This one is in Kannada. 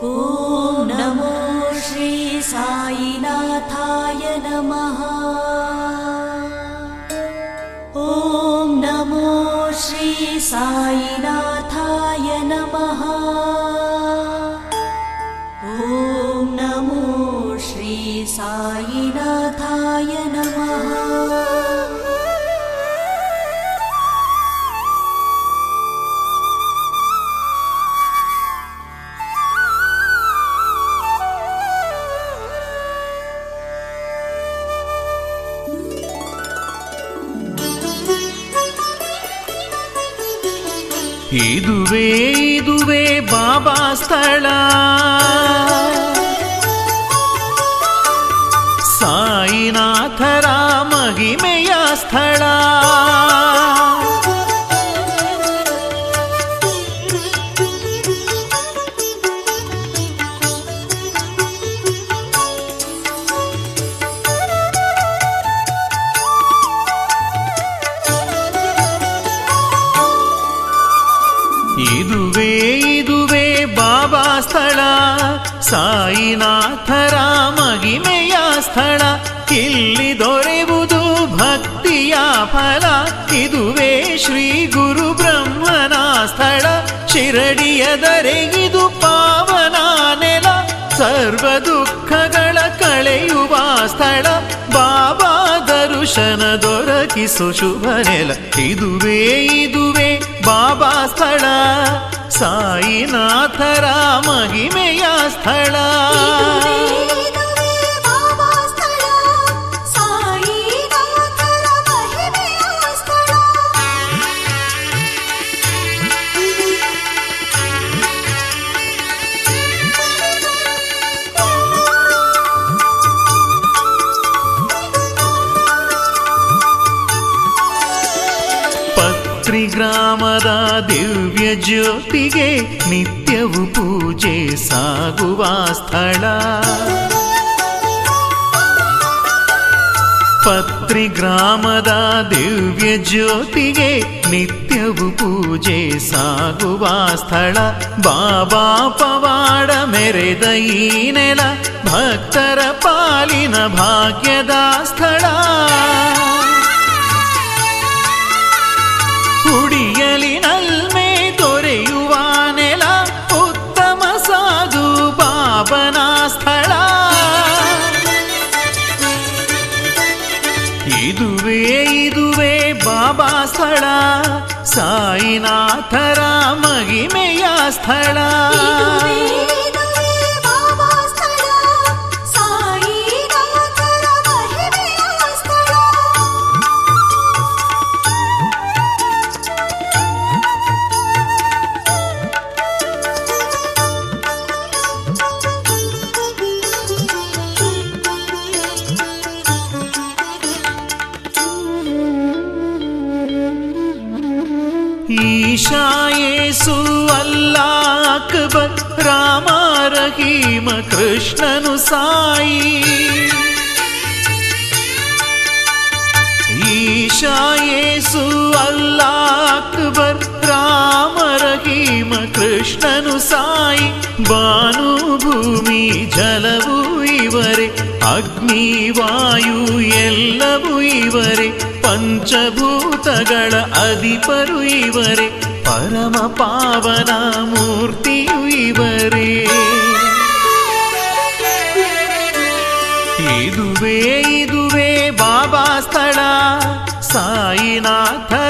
ॐ नमो श्री साईनाथाय नमः ॐ नमो श्री साईनाथाय नमः ॐ नमो श्री साईनाथाय नमः ಇದುವೇ ಇದುವೇ ಬಾಬಾ ಸ್ಥಳ ಸಾಯಿನಾಥರ ಮಹಿಮೆಯ ಸ್ಥಳ ಇದುವೇ ಇದುವೇ ಬಾಬಾ ಸ್ಥಳ ಸಾಯಿನಾಥರ ಮಹಿಮೆಯ ಸ್ಥಳ ಇಲ್ಲಿ ದೊರೆಯುವುದು ಭಕ್ತಿಯ ಫಲ ಇದುವೇ ಶ್ರೀ ಗುರು ಬ್ರಹ್ಮನ ಸ್ಥಳ ಶಿರಡಿಯ ದರೆಗಿದು ಪಾವನ ನೆಲ ಸರ್ವ ದುಃಖಗಳ ಕಳೆಯುವ ಸ್ಥಳ ಬಾಬಾ ದರ್ಶನ ದೊರಕಿಸು ಶುಭ ನೆಲ ಇದುವೇ ಇದುವೇ ಬಾಬಾ ಸ್ಥಳ ಸಾಯಿನಾಥರ ಮಹಿಮೆಯ ಸ್ಥಳ ಬಾಬಾ ಸ್ಥಳ ಸಾಯಿನಾಥರ ಮಹಿಮೆಯ ಸ್ಥಳ ಪತ್ರಿ ಗ್ರಾಮದ ದಿವ್ಯ ಜ್ಯೋತಿಗೆ ನಿತ್ಯವು ಪೂಜೆ ಸಾಗುವ ಸ್ಥಳ ಪತ್ರಿ ಗ್ರಾಮದ ದಿವ್ಯ ಜ್ಯೋತಿಗೆ ನಿತ್ಯವು ಪೂಜೆ ಸಾಗುವ ಸ್ಥಳ ಬಾಬಾ ಪವಾಡ ಮೆರೆದ ಈ ನೆಲ ಭಕ್ತರ ಪಾಲಿನ ಭಾಗ್ಯದ ಸ್ಥಳ ಹುಡಿಯಲಿನಲ್ಮೆ ದೊರೆಯುವ ನೆಲ ಉತ್ತಮ ಸಾಧು ಬಾಬನ ಸ್ಥಳ ಇದುವೇ ಇದುವೇ ಬಾಬಾ ಸ್ಥಳ ಸಾಯಿನಾಥರ ಮಹಿಮೆಯ ಸ್ಥಳ ಬಾಬಾ ಸ್ಥಳ ಸಾಯಿನಾಥರ ಮಹಿಮೆಯ ಸ್ಥಳ ಈಶಾ ಯೇಸು ಅಲ್ಲಾ ಅಕ್ಬರ್ ರಾಮ ರಹೀಮ ಕೃಷ್ಣನು ಸಾಯಿ ಈಶಾ ಯೇಸು ಅಲ್ಲಾ ಅಕ್ಬರ್ ರಾಮ ರಹೀಮ ಕೃಷ್ಣನು ಸಾಯಿ ಬಾನು ಭೂಮಿ ಜಲವು ಇವರೇ ಅಗ್ನಿ ವಾಯು ಎಲ್ಲವೂ ಇವರೇ ಪಂಚಭೂತಗಳ ಅಧಿಪರು ಇವರೇ ಪರಮ ಪಾವನ ಮೂರ್ತಿಯು ಇವರೇ ಇದುವೇ ಇದುವೇ ಬಾಬಾ ಸ್ಥಳ ಸಾಯಿನಾಥ